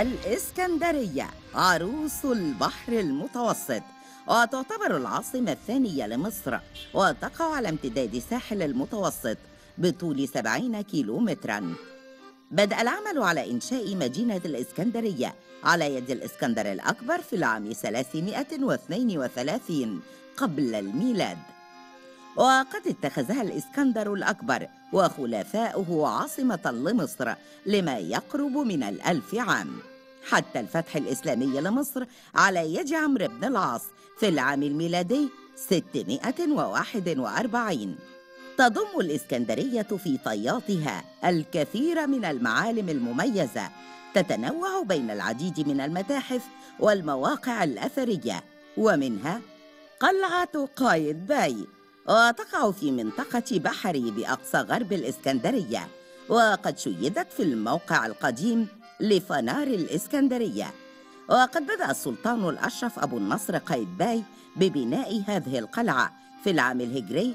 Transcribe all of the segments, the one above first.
الإسكندرية عروس البحر المتوسط وتعتبر العاصمة الثانية لمصر وتقع على امتداد ساحل المتوسط بطول 70 كيلومتراً بدأ العمل على إنشاء مدينة الإسكندرية على يد الإسكندر الأكبر في العام 332 قبل الميلاد وقد اتخذها الإسكندر الأكبر وخلفاؤه عاصمة لمصر لما يقرب من الألف عام حتى الفتح الإسلامي لمصر على يد عمرو بن العاص في العام الميلادي 641 تضم الإسكندرية في طياتها الكثير من المعالم المميزة تتنوع بين العديد من المتاحف والمواقع الأثرية ومنها قلعة قايد باي وتقع في منطقة بحري بأقصى غرب الإسكندرية وقد شيدت في الموقع القديم لفنار الإسكندرية وقد بدأ السلطان الأشرف أبو النصر قايتباي ببناء هذه القلعة في العام الهجري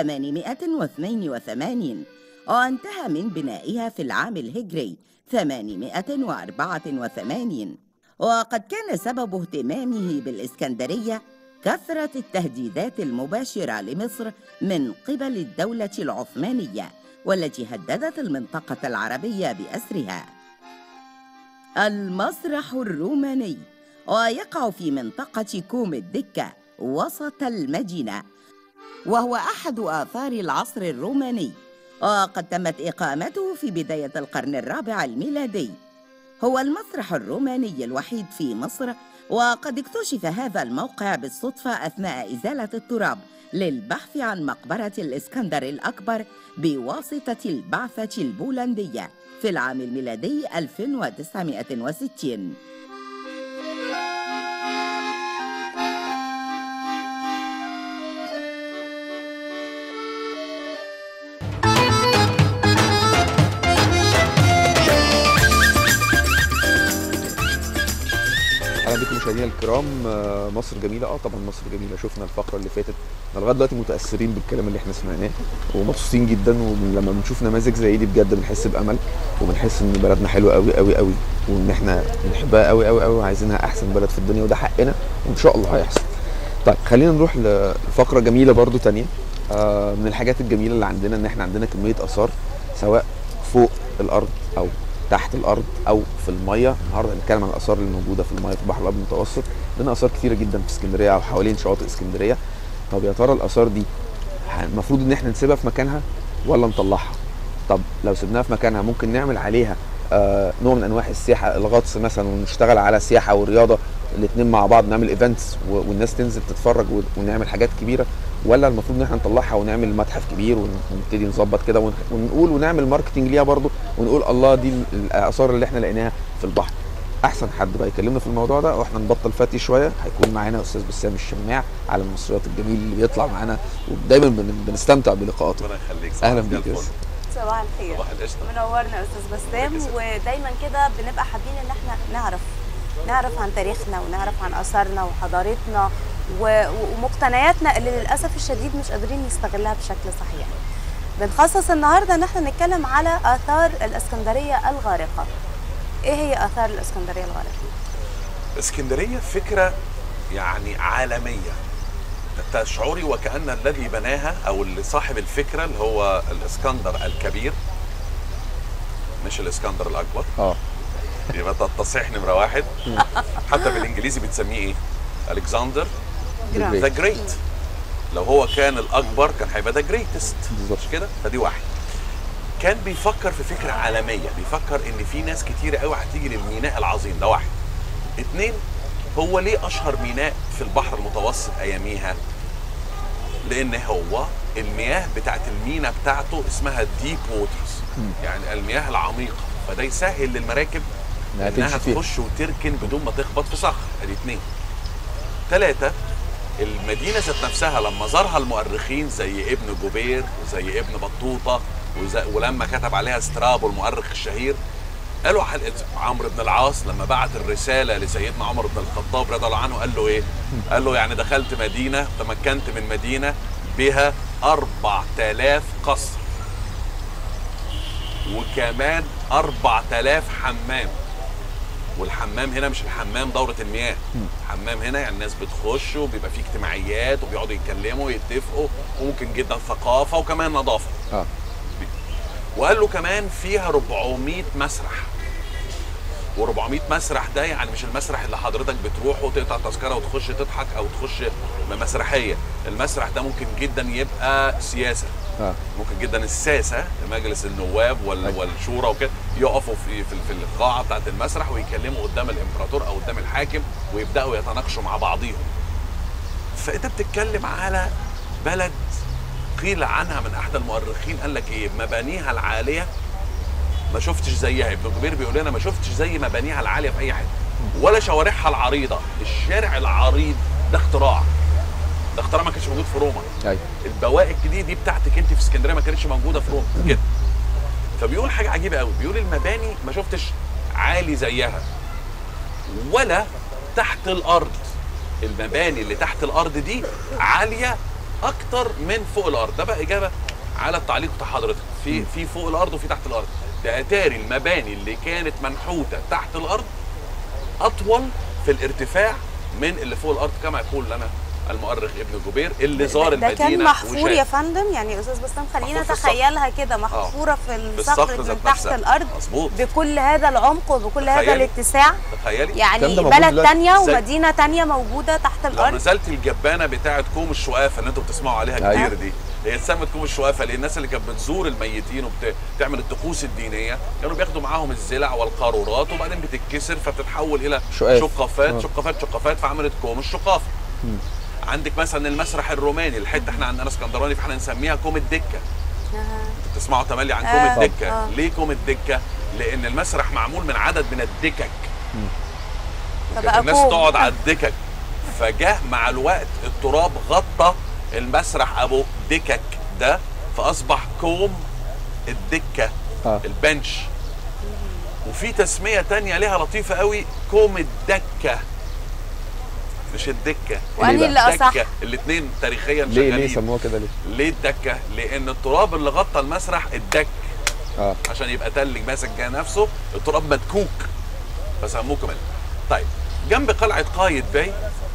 882 وانتهى من بنائها في العام الهجري 884 وقد كان سبب اهتمامه بالإسكندرية كثرة التهديدات المباشرة لمصر من قبل الدولة العثمانية والتي هددت المنطقة العربية بأسرها. المسرح الروماني ويقع في منطقة كوم الدكة وسط المدينة وهو أحد آثار العصر الروماني وقد تمت إقامته في بداية القرن الرابع الميلادي هو المسرح الروماني الوحيد في مصر وقد اكتشف هذا الموقع بالصدفة أثناء إزالة التراب للبحث عن مقبرة الإسكندر الأكبر بواسطة البعثة البولندية في العام الميلادي 1960 اهلا بكم مشاهدينا الكرام آه، مصر جميله اه طبعا مصر جميله شفنا الفقره اللي فاتت احنا لغايه دلوقتي متاثرين بالكلام اللي احنا سمعناه ومبسوطين جدا ولما بنشوف نماذج زي دي بجد بنحس بامل وبنحس ان بلدنا حلوه قوي قوي قوي وان احنا بنحبها قوي قوي قوي وعايزينها احسن بلد في الدنيا وده حقنا وان شاء الله هيحصل طيب خلينا نروح لفقره جميله برضو تانية آه، من الحاجات الجميله اللي عندنا ان احنا عندنا كميه اثار سواء فوق الارض او تحت الارض او في الميه النهارده هنتكلم عن الاثار اللي موجوده في الميه في البحر الابيض المتوسط لنا اثار كتيره جدا في اسكندريه او حوالين شواطئ اسكندريه طب يا ترى الاثار دي ه- المفروض ان احنا نسيبها في مكانها ولا نطلعها طب لو سيبناها في مكانها ممكن نعمل عليها آه نوع من انواع السياحه الغطس مثلا ونشتغل على سياحه ورياضه الاثنين مع بعض نعمل ايفنتس والناس تنزل تتفرج و- ونعمل حاجات كبيره ولا المفروض ان احنا نطلعها ونعمل متحف كبير ون- ونبتدي نظبط كده ون- ونقول ونعمل ماركتنج ليها برضو ونقول الله دي ال- الاثار اللي احنا لقيناها في البحر احسن حد بقى يكلمنا في الموضوع ده واحنا نبطل فاتي شويه هيكون معانا استاذ بسام الشماع على المصريات الجميل اللي بيطلع معانا ودايما بن- بنستمتع بلقاءاته ربنا يخليك اهلا صباح بيك يا الفل. أستاذ. صباح الخير صباح القشطه منورنا يا استاذ بسام ازيك يا ست؟ ودايما كده بنبقى حابين ان احنا نعرف نعرف عن تاريخنا ونعرف عن اثارنا وحضارتنا و- ومقتنياتنا اللي للاسف الشديد مش قادرين نستغلها بشكل صحيح بنخصص النهارده ان احنا نتكلم على اثار الاسكندريه الغارقه ايه هي اثار الاسكندريه الغارقه اسكندريه فكره يعني عالميه تشعري وكأن الذي بناها أو اللي صاحب الفكرة اللي هو الإسكندر الكبير مش الإسكندر الأكبر اه يبقى ده التصحيح نمرة واحد حتى بالإنجليزي بتسميه إيه؟ ألكسندر جرام. ذا جريت لو هو كان الأكبر كان هيبقى ذا جريتست بالظبط. مش كده؟ فدي واحد كان بيفكر في فكرة عالمية بيفكر إن في ناس كتيرة قوي هتيجي للميناء العظيم ده واحد اتنين هو ليه أشهر ميناء في البحر المتوسط أياميها؟ لان هو المياه بتاعت المينا بتاعته اسمها ديب ووترز يعني المياه العميقه فده يسهل للمراكب إنها انها تمشي فيها. تخش وتركن بدون ما تخبط في صخر ادي اتنين ثلاثة المدينة ذات نفسها لما زارها المؤرخين زي ابن جوبير وزي ابن بطوطة وزي ولما كتب عليها سترابو المؤرخ الشهير قالوا حلقة عمرو بن العاص لما بعت الرسالة لسيدنا عمر بن الخطاب رضي الله عنه قال له ايه؟ قال له يعني دخلت مدينة تمكنت من مدينة بها أربع تلاف قصر وكمان أربع تلاف حمام والحمام هنا مش الحمام دوره المياه الحمام هنا يعني الناس بتخش وبيبقى فيه اجتماعيات وبيقعدوا يتكلموا ويتفقوا وممكن جدا ثقافه وكمان نظافه اه وقال له كمان فيها 400 مسرح و400 مسرح ده يعني مش المسرح اللي حضرتك بتروح وتقطع تذكره وتخش تضحك او تخش مسرحيه المسرح ده ممكن جدا يبقى سياسه اه ممكن جدا الساسه مجلس النواب وال- أيوة. والشورى وكده يقفوا في في في القاعه بتاعه المسرح ويتكلموا قدام الامبراطور او قدام الحاكم ويبداوا يتناقشوا مع بعضيهم فانت بتتكلم على بلد قيل عنها من احد المؤرخين قال لك ايه مبانيها العاليه ما شفتش زيها ابن جبير بيقول لنا ما شفتش زي مبانيها العاليه في اي حته ولا شوارعها العريضه الشارع العريض ده اختراع ده اختراع ما كانش موجود في روما ايوه البواقي دي دي بتاعتك انت في اسكندريه ما كانتش موجوده في روما كده فبيقول حاجه عجيبه قوي بيقول المباني ما شفتش عالي زيها ولا تحت الارض المباني اللي تحت الارض دي عاليه اكتر من فوق الارض ده بقى اجابه على التعليق بتاع حضرتك في في فوق الارض وفي تحت الارض ده اتاري المباني اللي كانت منحوته تحت الارض اطول في الارتفاع من اللي فوق الارض كما يقول لنا المؤرخ ابن جبير اللي زار ده المدينه كان محفور يا وشاف. فندم يعني استاذ بسام خلينا محفور في الصخر. نتخيلها كده محفوره في الصخر الصخر ذات من تحت نفسها. الارض مظبوط بكل هذا العمق وبكل هذا تخيلي. الاتساع تخيلي الكلام يعني ده موجود بلد دلوقتي. تانية زي- ومدينة تانية موجودة تحت لو الأرض نزلت الجبانه بتاعه كوم الشقافه اللي انتوا بتسمعوا عليها أيوة. كتير دي هي اتسمت كوم الشقافه لان الناس اللي كانت بتزور الميتين وبتعمل الطقوس الدينيه كانوا بياخدوا معاهم الزلع والقارورات وبعدين بتتكسر فبتتحول الى شقاف. شقافات آه. شقافات شقافات فعملت كوم الشقافه عندك مثلا المسرح الروماني الحته احنا عندنا اسكندراني فاحنا نسميها كوم الدكه آه. انتوا بتسمعوا تملي عن آه. كوم الدكه آه. ليه كوم الدكه لان المسرح معمول من عدد من الدكك فبقى كانت الناس كوم. تقعد على الدكك فجاء مع الوقت التراب غطى المسرح ابو دكك ده فاصبح كوم الدكه اه البنش وفي تسميه تانية ليها لطيفه قوي كوم الدكه مش الدكه وأنهي اللي أصح؟ الدكة. الاثنين تاريخيا ليه ليه شغالين سموها كده ليه؟ ليه الدكه لان التراب اللي غطى المسرح الدك اه عشان يبقى تلج ماسك جاه نفسه التراب مدكوك فسموه كمان طيب جنب قلعه قايد باي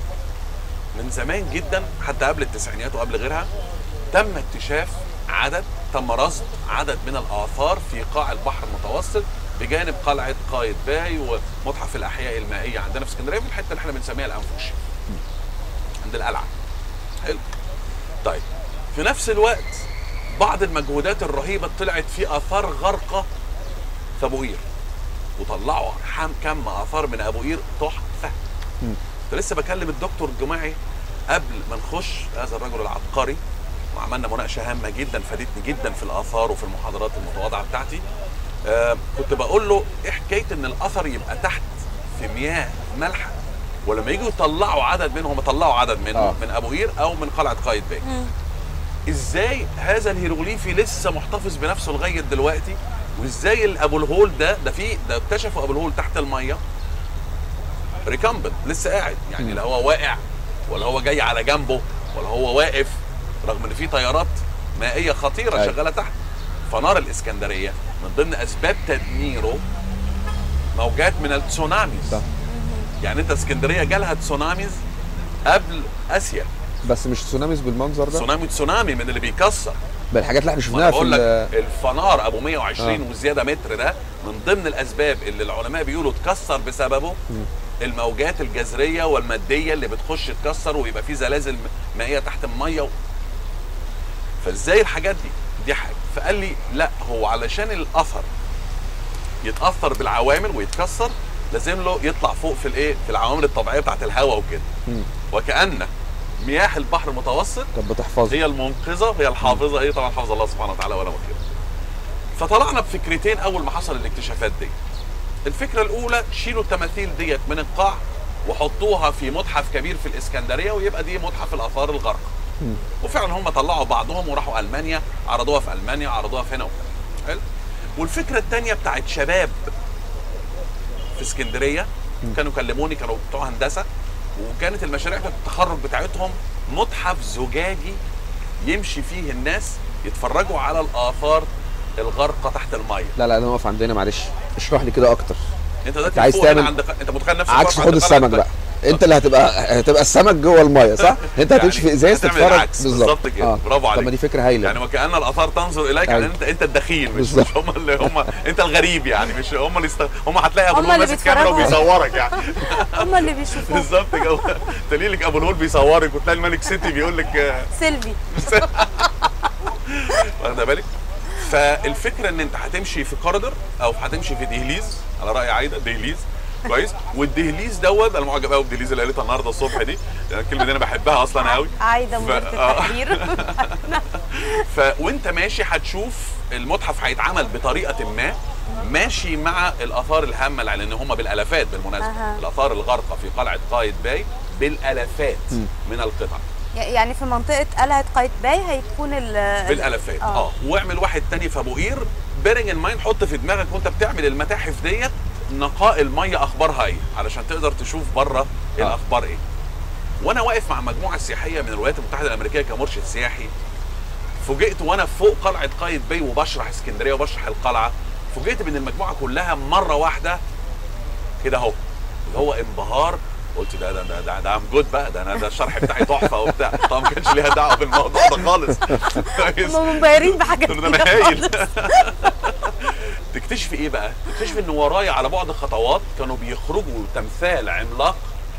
من زمان جدا حتى قبل التسعينيات وقبل غيرها تم اكتشاف عدد تم رصد عدد من الاثار في قاع البحر المتوسط بجانب قلعه قايد باي ومتحف الاحياء المائيه عندنا في اسكندريه في الحته اللي احنا بنسميها الانفوش عند القلعه حلو طيب في نفس الوقت بعض المجهودات الرهيبه طلعت في اثار غرقه في ابو قير وطلعوا حم كم اثار من ابو قير تحفه مم. كنت لسه بكلم الدكتور الجماعي قبل ما نخش هذا الرجل العبقري وعملنا مناقشه هامه جدا فادتني جدا في الاثار وفي المحاضرات المتواضعه بتاعتي آه كنت بقول له ايه حكايه ان الاثر يبقى تحت في مياه مالحه ولما يجوا يطلعوا عدد منهم طلعوا عدد منهم آه. آه. من ابو قير او من قلعه قايد باي مم. ازاي هذا الهيروغليفي لسه محتفظ بنفسه لغايه دلوقتي وازاي ال- ابو الهول ده ده في ده اكتشفوا ابو الهول تحت الميه ريكامبنت لسه قاعد يعني لا هو واقع ولا هو جاي على جنبه ولا هو واقف رغم ان في تيارات مائيه خطيره أيوة. شغاله تحت فنار الاسكندريه من ضمن اسباب تدميره موجات من التسوناميز صح. يعني انت اسكندريه جالها تسوناميز قبل اسيا بس مش تسوناميز بالمنظر ده تسونامي تسونامي من اللي بيكسر بالحاجات اللي احنا ما انا شفناها في بقول لك ال- الفنار ابو 120 آه. وزياده متر ده من ضمن الاسباب اللي العلماء بيقولوا اتكسر بسببه الموجات الجذريه والماديه اللي بتخش تكسر ويبقى في زلازل مائيه تحت الميه و... فازاي الحاجات دي دي حاجه فقال لي لا هو علشان الاثر يتاثر بالعوامل ويتكسر لازم له يطلع فوق في الايه في العوامل الطبيعيه بتاعت الهواء وكده مم. وكان مياه البحر المتوسط كانت بتحفظ هي المنقذه هي الحافظه هي طبعا حافظ الله سبحانه وتعالى ولا مكير فطلعنا بفكرتين اول ما حصل الاكتشافات دي الفكره الاولى شيلوا التماثيل ديت من القاع وحطوها في متحف كبير في الاسكندريه ويبقى دي متحف الاثار الغرق مم. وفعلا هم طلعوا بعضهم وراحوا المانيا عرضوها في المانيا عرضوها في هنا وكده حلو والفكره الثانيه بتاعت شباب في اسكندريه كانوا كلموني كانوا بتوع هندسه وكانت المشاريع بتاعت التخرج بتاعتهم متحف زجاجي يمشي فيه الناس يتفرجوا على الاثار الغارقه تحت الميه لا لا انا واقف عندنا معلش اشرح لي كده اكتر انت دلوقتي انت عايز فوق هنا تعمل عند ق- انت متخيل نفسك عكس واقف عند حوض قلعة السمك قايتباي. بقى انت اللي هتبقى هتبقى السمك جوه الميه صح انت هتمشي في ازاز هتعمل تتفرج العكس، بالظبط كده. برافو طب عليك. ما دي فكره هايله يعني وكأن الآثار تنظر إليك يعني أيوة. أنت أنت الدخيل مش بالظبط. مش هم اللي هم أنت الغريب يعني مش هم اللي است... هم هتلاقي أبو هم الهول اللي ماسك كاميرا بيتفرجوا. وبيصورك يعني هم اللي بيشوفوه بالظبط كده تلاقي لك أبو الهول بيصورك وتلاقي الملك سيتي بيقول لك آه، سيلفي واخده بالك فالفكره ان انت هتمشي في كوريدور او هتمشي في دهليز على راي عايده دهليز كويس والدهليز دوت انا معجب قوي بالدهليز اللي قالتها النهارده الصبح دي يعني الكلمه دي انا بحبها اصلا قوي عايده ف- مديره آه. التحرير ف وانت ماشي هتشوف المتحف هيتعمل بطريقه ما ماشي مع الاثار الهامه لان هم بالالافات بالمناسبه أها. الاثار الغارقه في قلعه قايد باي بالالافات من القطع يعني في منطقه قلعه قايتباي هيكون ال بالالافات آه. اه واعمل واحد تاني في ابو قير بيرنج ان مايند حط في دماغك وانت بتعمل المتاحف ديت نقاء الميه اخبارها ايه علشان تقدر تشوف بره الاخبار ايه وانا واقف مع مجموعه سياحيه من الولايات المتحده الامريكيه كمرشد سياحي فوجئت وانا فوق قلعه قايد باي وبشرح اسكندريه وبشرح القلعه فوجئت بان المجموعه كلها مره واحده كده اهو اللي هو انبهار قلت ده ده ده ده, ده ام جود بقى ده انا ده الشرح بتاعي تحفه وبتاع طبعا ما كانش ليها دعوه بالموضوع ده خالص هم منبهرين بحاجات قلت له ده كده انا هايل خالص. تكتشف ايه بقى؟ تكتشف ان ورايا على بعد خطوات كانوا بيخرجوا تمثال عملاق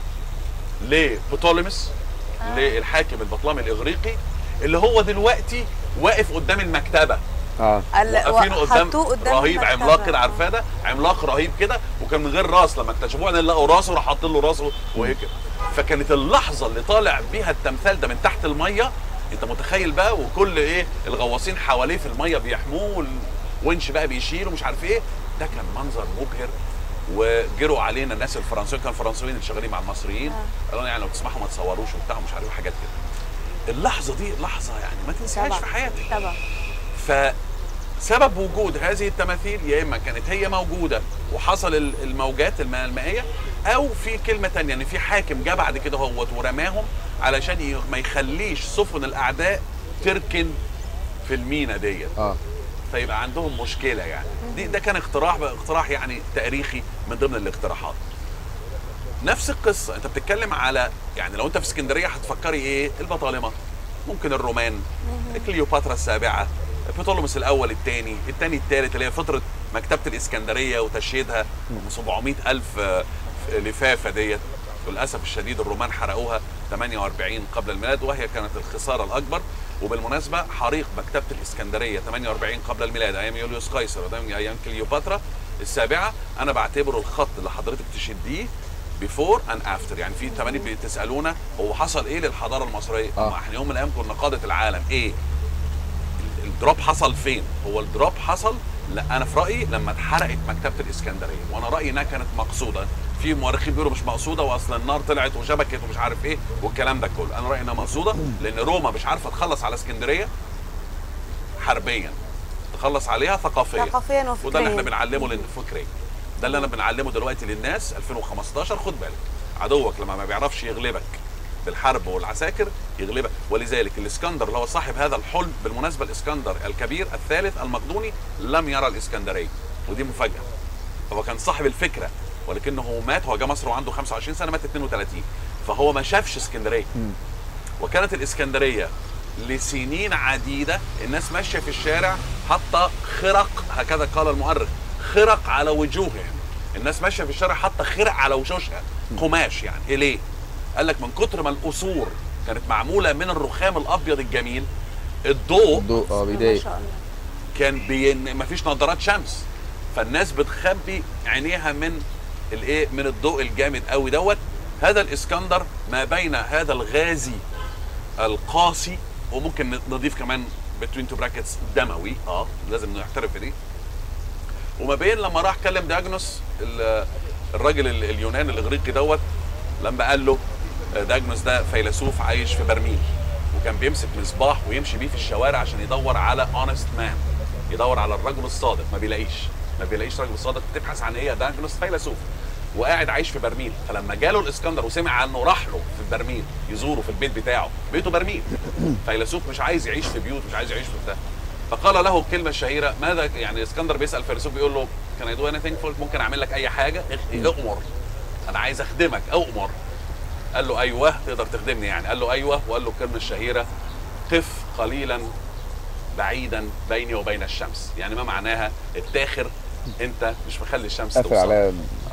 لبطولمس للحاكم البطلمي الاغريقي اللي هو دلوقتي واقف قدام المكتبه اه ال- واقفينه قدام, حطوه قدام رهيب المكتبة. عملاق كده عارفاه ده عملاق رهيب كده وكان من غير راس لما اكتشفوه ان لقوا راسه راح حاطين له راسه وهي كده فكانت اللحظه اللي طالع بيها التمثال ده من تحت الميه انت متخيل بقى وكل ايه الغواصين حواليه في الميه بيحموه والونش بقى بيشيل ومش عارف ايه ده كان منظر مبهر وجروا علينا الناس الفرنسيين كانوا فرنسيين اللي شغالين مع المصريين قالوا لنا يعني لو تسمحوا ما تصوروش وبتاع مش عارف إيه حاجات كده اللحظه دي لحظه يعني ما تنساهاش طبعا في حياتك طبعا فسبب وجود هذه التماثيل يا اما كانت هي موجوده وحصل ال- الموجات الم- المائيه او في كلمه تانية يعني في حاكم جه بعد كده هوت ورماهم علشان ي- ما يخليش سفن الاعداء تركن في المينا ديت اه فيبقى عندهم مشكله يعني دي ده كان اقتراح اقتراح يعني تاريخي من ضمن الاقتراحات نفس القصه انت بتتكلم على يعني لو انت في اسكندريه هتفكري ايه البطالمه ممكن الرومان كليوباترا السابعه بطولمس الاول الثاني الثاني الثالث اللي هي فتره مكتبه الاسكندريه وتشييدها 700 الف آه، لفافه ديت وللاسف الشديد الرومان حرقوها 48 قبل الميلاد وهي كانت الخساره الاكبر وبالمناسبه حريق مكتبه الاسكندريه 48 قبل الميلاد ايام يوليوس قيصر وأيام- ايام كليوباترا السابعه انا بعتبره الخط اللي حضرتك تشديه بيفور اند افتر يعني في تمانية بتسالونا هو حصل ايه للحضاره المصريه؟ آه. ما احنا يوم من الايام كنا قاده العالم ايه؟ ال- الدروب حصل فين؟ هو الدروب حصل لا انا في رايي لما اتحرقت مكتبه الاسكندريه وانا رايي انها كانت مقصوده في مؤرخين بيقولوا مش مقصوده واصلا النار طلعت وشبكت ومش عارف ايه والكلام ده كله انا رايي انها مقصوده لان روما مش عارفه تخلص على اسكندريه حربيا تخلص عليها ثقافيا ثقافيا وفكريا وده اللي احنا بنعلمه لان فكريا ده اللي انا بنعلمه دلوقتي للناس 2015 خد بالك عدوك لما ما بيعرفش يغلبك بالحرب والعساكر يغلبك ولذلك الاسكندر اللي هو صاحب هذا الحلم بالمناسبه الاسكندر الكبير الثالث المقدوني لم يرى الاسكندريه ودي مفاجاه هو كان صاحب الفكره ولكنه مات هو جه مصر وعنده 25 سنه مات 32 فهو ما شافش اسكندريه وكانت الاسكندريه لسنين عديده الناس ماشيه في الشارع حاطه خرق هكذا قال المؤرخ خرق على وجوههم الناس ماشيه في الشارع حاطه خرق على وشوشها قماش يعني إيه ليه؟ قال لك من كتر ما القصور كانت معموله من الرخام الابيض الجميل الضوء الضوء اه ما بيضايق شاء الله كان بي... مفيش نظارات شمس فالناس بتخبي عينيها من الايه من الضوء الجامد قوي دوت هذا الاسكندر ما بين هذا الغازي القاسي وممكن نضيف كمان بتوين تو براكتس دموي اه لازم نعترف بدي وما بين لما راح كلم داجنوس ال- الراجل ال- اليوناني الاغريقي دوت لما قال له داجنوس ده فيلسوف عايش في برميل وكان بيمسك مصباح ويمشي بيه في الشوارع عشان يدور على اونست مان يدور على الرجل الصادق ما بيلاقيش ما بيلاقيش رجل صادق تبحث عن ايه يا داجنوس فيلسوف وقاعد عايش في برميل فلما جاله الاسكندر وسمع عنه راح له في برميل يزوره في البيت بتاعه بيته برميل فيلسوف مش عايز يعيش في بيوت مش عايز يعيش في بتاع فقال له الكلمه الشهيره ماذا يعني اسكندر بيسال فيلسوف بيقول له كان اي دو اني ثينج ممكن اعمل لك اي حاجه اخ- اؤمر انا عايز اخدمك اؤمر قال له ايوه تقدر تخدمني يعني قال له ايوه وقال له الكلمه الشهيره قف قليلا بعيدا بيني وبين الشمس يعني ما معناها التاخر انت مش مخلي الشمس قافل توصل على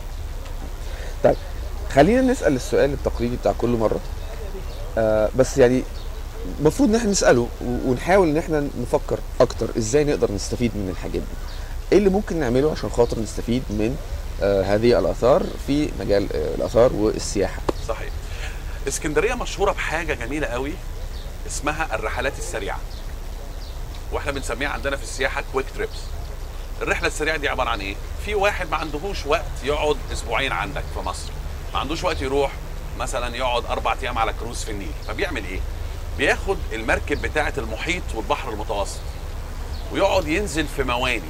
طيب خلينا نسال السؤال التقليدي بتاع كل مره آه بس يعني المفروض ان احنا نساله و- ونحاول ان احنا نفكر اكتر ازاي نقدر نستفيد من الحاجات دي ايه اللي ممكن نعمله عشان خاطر نستفيد من آه هذه الاثار في مجال آه الاثار والسياحه صحيح اسكندريه مشهوره بحاجه جميله قوي اسمها الرحلات السريعه واحنا بنسميها عندنا في السياحه كويك تريبس الرحله السريعه دي عباره عن ايه في واحد ما عندهوش وقت يقعد اسبوعين عندك في مصر ما عندوش وقت يروح مثلا يقعد اربع ايام على كروز في النيل فبيعمل ايه بياخد المركب بتاعه المحيط والبحر المتوسط ويقعد ينزل في مواني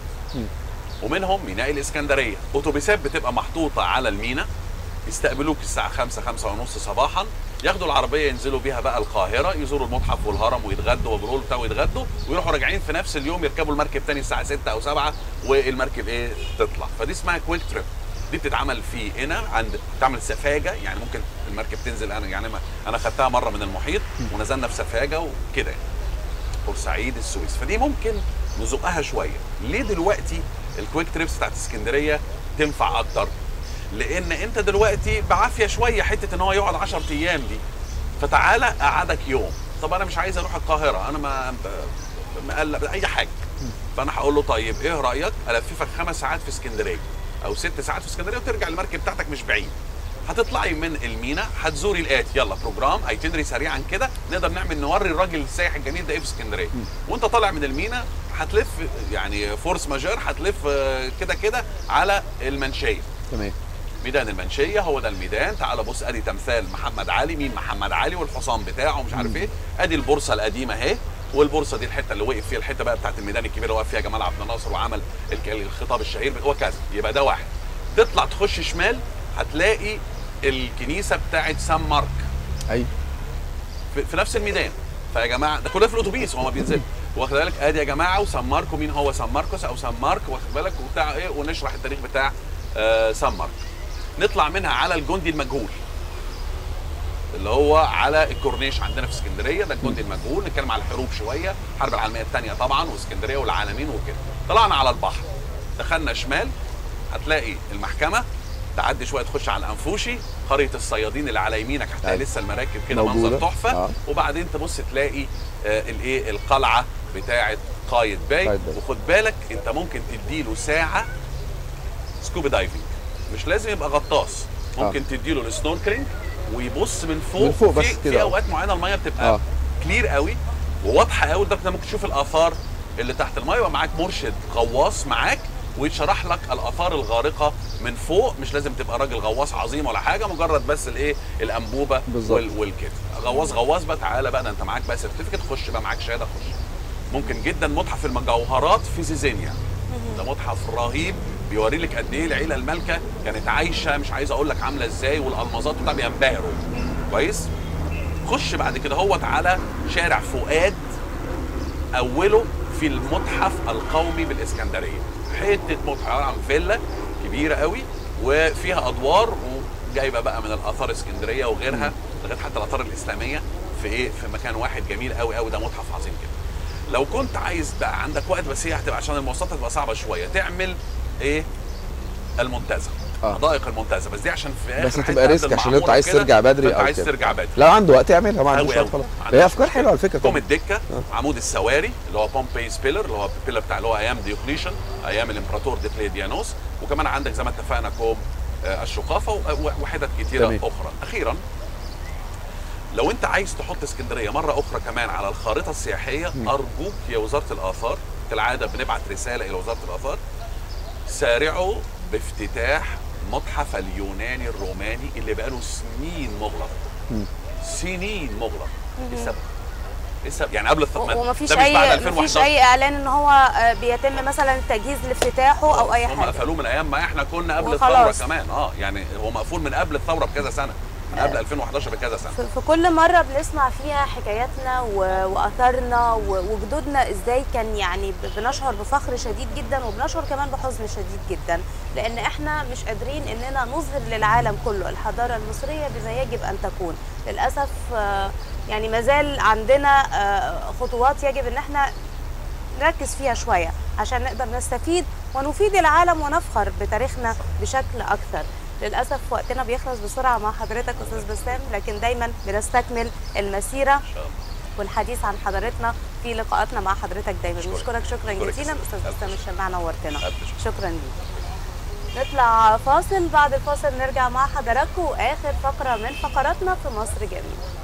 ومنهم ميناء الاسكندريه اتوبيسات بتبقى محطوطه على المينا يستقبلوك الساعه 5 5 ونص صباحا ياخدوا العربيه ينزلوا بيها بقى القاهره يزوروا المتحف والهرم ويتغدوا وبرول بتاع ويتغدوا ويروحوا راجعين في نفس اليوم يركبوا المركب تاني الساعه 6 او 7 والمركب ايه تطلع فدي اسمها كويك تريب دي بتتعمل في هنا عند بتعمل سفاجه يعني ممكن المركب تنزل انا يعني ما- انا خدتها مره من المحيط ونزلنا في سفاجه وكده يعني. بورسعيد السويس فدي ممكن نزقها شويه ليه دلوقتي الكويك تريبس بتاعت اسكندريه تنفع اكتر لان انت دلوقتي بعافيه شويه حته ان هو يقعد 10 ايام دي فتعالى قعدك يوم طب انا مش عايز اروح القاهره انا ما مقلق اي حاجه فانا هقول له طيب ايه رايك الففك خمس ساعات في اسكندريه او ست ساعات في اسكندريه وترجع المركب بتاعتك مش بعيد هتطلعي من المينا هتزوري الاتي يلا بروجرام ايتنري سريعا كده نقدر نعمل نوري الراجل السائح الجميل ده ايه في اسكندريه وانت طالع من المينا هتلف يعني فورس ماجور هتلف آه، كده كده على المنشيه تمام ميدان المنشيه هو ده الميدان تعال بص ادي تمثال محمد علي مين محمد علي والحصان بتاعه مش عارف ايه ادي البورصه القديمه اهي والبورصه دي الحته اللي وقف فيها الحته بقى بتاعت الميدان الكبير اللي وقف فيها جمال عبد الناصر وعمل الك- الخطاب الشهير وكذا يبقى ده واحد تطلع تخش شمال هتلاقي الكنيسه بتاعت سان مارك ايوه في, في نفس الميدان فيا جماعه ده كله في الاتوبيس هو ما بينزل واخد بالك ادي يا جماعه وسان ماركو مين هو سان ماركوس او سان مارك واخد بالك وبتاع ايه ونشرح التاريخ بتاع آه سان مارك نطلع منها على الجندي المجهول اللي هو على الكورنيش عندنا في اسكندريه ده الجندي المجهول نتكلم على الحروب شويه الحرب العالميه الثانيه طبعا واسكندريه والعالمين وكده طلعنا على البحر دخلنا شمال هتلاقي المحكمه تعدي شويه تخش على الانفوشي قريه الصيادين اللي على يمينك هتلاقي أيوة. لسه المراكب كده موجودة. منظر تحفه آه. وبعدين تبص تلاقي آه، الايه القلعه بتاعه قايد باي قايد باي. وخد بالك انت ممكن تديله ساعه سكوبا دايفنج مش لازم يبقى غطاس ممكن آه. تديله السنوركلينج ويبص من فوق من فوق بس في, كده. في اوقات معينه الميه بتبقى آه. كلير قوي وواضحه قوي لدرجه انك ممكن تشوف الاثار اللي تحت الميه يبقى معاك مرشد غواص معاك ويشرح لك الاثار الغارقه من فوق مش لازم تبقى راجل غواص عظيم ولا حاجه مجرد بس الايه الانبوبه بالظبط. وال والكده غواص غواص بقى تعالى بقى ده انت معاك بقى سيرتيفيكت خش بقى معاك شهاده خش ممكن جدا متحف المجوهرات في زيزينيا ده متحف رهيب بيوري لك قد ايه العيله المالكه كانت عايشه مش عايز اقول لك عامله ازاي والالمازات بتاع بينبهروا كويس خش بعد كده هو على شارع فؤاد اوله في المتحف القومي بالاسكندريه حته متحف عباره عن فيلا كبيره قوي وفيها ادوار وجايبه بقى من الاثار اسكندريه وغيرها لغايه حتى الاثار الاسلاميه في ايه في مكان واحد جميل قوي قوي ده متحف عظيم كده لو كنت عايز بقى عندك وقت بس هي هتبقى عشان المواصلات هتبقى صعبه شويه تعمل ايه المنتزه آه. حدائق المنتزه بس دي عشان في اخر بس حتة هتبقى قبل ريسك عشان المعمورة انت عايز كده، ترجع بدري فأنت او عايز كده. ترجع بدري لو عنده وقت يعملها ما عندوش أوي وقت أوي. خلاص ما عندوش هي افكار مشكلة. حلوه على فكره كوم طبعا الدكه عمود السواري اللي هو بومبيز بيلر اللي هو البيلر بتاع اللي هو ايام ديوكليشن ايام الامبراطور ديكليديانوس وكمان عندك زي ما اتفقنا كوم آه، الشقافه و- وحتت كتيره تمام. اخرى اخيرا لو انت عايز تحط اسكندريه مره اخرى كمان على الخارطه السياحيه ارجوك يا وزاره الاثار كالعاده بنبعت رساله الى وزاره الاثار سارعوا بافتتاح متحف اليوناني الروماني اللي بقاله سنين مغلق سنين مغلق ايه السبب؟ ايه السبب؟ يعني قبل الث... وما فيش ده مش بعد اي مفيش 2011 اي اعلان ان هو آه، بيتم مثلا تجهيز لافتتاحه او اي هم حاجه قفلوه من ايام ما احنا كنا قبل وخلاص. الثوره كمان اه يعني هو مقفول من قبل الثوره بكذا سنه من قبل 2011 بكذا سنه في في كل مرة بنسمع فيها حكاياتنا و- وآثارنا و- وجدودنا ازاي كان يعني ب- بنشعر بفخر شديد جدا وبنشعر كمان بحزن شديد جدا لأن احنا مش قادرين اننا نظهر للعالم كله الحضارة المصرية بما يجب أن تكون للأسف آه، يعني مازال عندنا آه، خطوات يجب ان احنا نركز فيها شوية عشان نقدر نستفيد ونفيد العالم ونفخر بتاريخنا بشكل أكثر للأسف وقتنا بيخلص بسرعة مع حضرتك أستاذ بسام لكن دايما بنستكمل المسيرة ان شاء الله والحديث عن حضارتنا في لقاءاتنا مع حضرتك دايما أشكرك. نشكرك شكرا أشكرك جزيلا يا أستاذ ألف بسام شكر. الشماع نورتنا ألف شكر. شكرا ليك نطلع فاصل بعد الفاصل نرجع مع حضراتكم آخر فقرة من فقراتنا في مصر جميلة